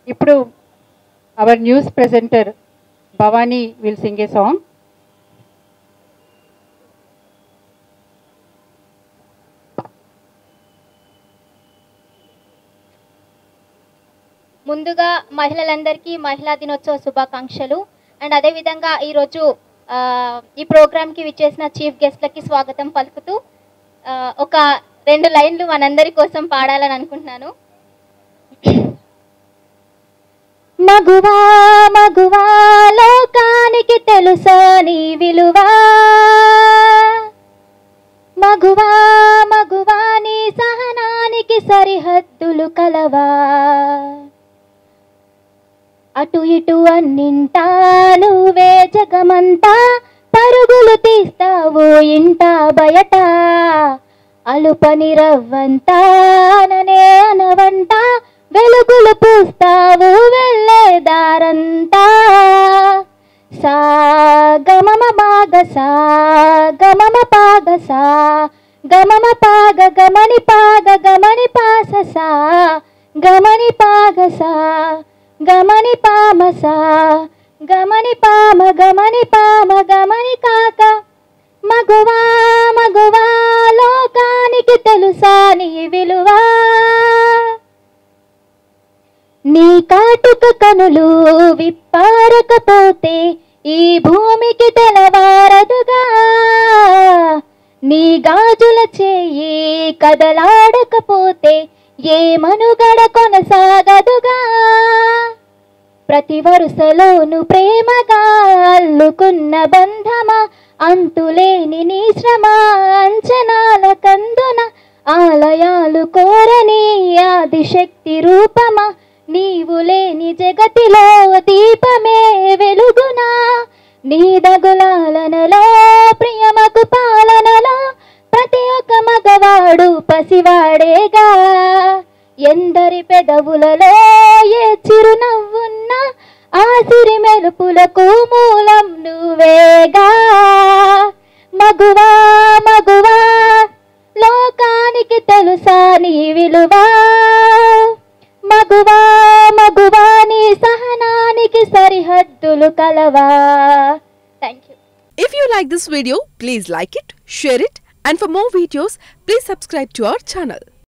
ఇప్పుడు our news presenter Bhavani will sing a song ముందుగా మహిళలందరికీ మహిళా దినోత్సవ శుభాకాంక్షలు అండ్ అదేవిధంగా ఈరోజు ఆ, ఈ ప్రోగ్రామ్కి విచ్చేసిన చీఫ్ గెస్ట్లకి స్వాగతం పలుకుతూ ఆ, ఒక రెండు లైన్లు మనందరి కోసం పాడాలని అనుకుంటున్నాను మగువా మగువా లోకానికి తెలుసా నీ విలువా మగువా మగువా నీ సహనానికి సరిహద్దులు కలవా అటు ఇటు అన్నింటా నువ్వే జగమంతా పరుగులు తీస్తావు ఇంట బయట అలుపని రవ్వంతా అననే అనవంట వెలుగులు పూస్తావు వెళ్ళే దారంతా సా గమమ బాగ సా గమమ పాగ సా గమమ పాగ గమని పాగ గమని పాస సా గమని పాగ సా గమని పామ సా గమని పామ గమని పామ గమని కాక మగువా మగువా లోకానికి తెలుసా నీ విలువా నీ కాటుక కనులు విప్పారకపోతే ఈ భూమికి తెలవారదుగా నీ గాజుల చేయి కదలాడకపోతే ఏ మనుగడ కొనసాగదుగా ప్రతి వరుసలోను ప్రేమగా అల్లుకున్న బంధమా అంతులేని నీ శ్రమ అంచనాల కందున ఆలయాలు కోరని ఆదిశక్తి రూపమా నీవు లేని జగతిలో దీపమే వెలుగునా నీ దగులాలనలో ప్రియమకు పాలనలో ప్రతి ఒక్క మగవాడు పసివాడేగా ఎందరి పెదవులలో ఏ చిరునవ్వున్నా ఆ సిరి మెలుపులకు మూలం నువ్వేగా మగువా మగువా లోకానికి తెలుసా నీ విలువా మగువా మగువా నీ సహనానికి సరిహద్దులు కలవా thank you If you like this video, please like it, share it, and for more videos, please subscribe to our channel.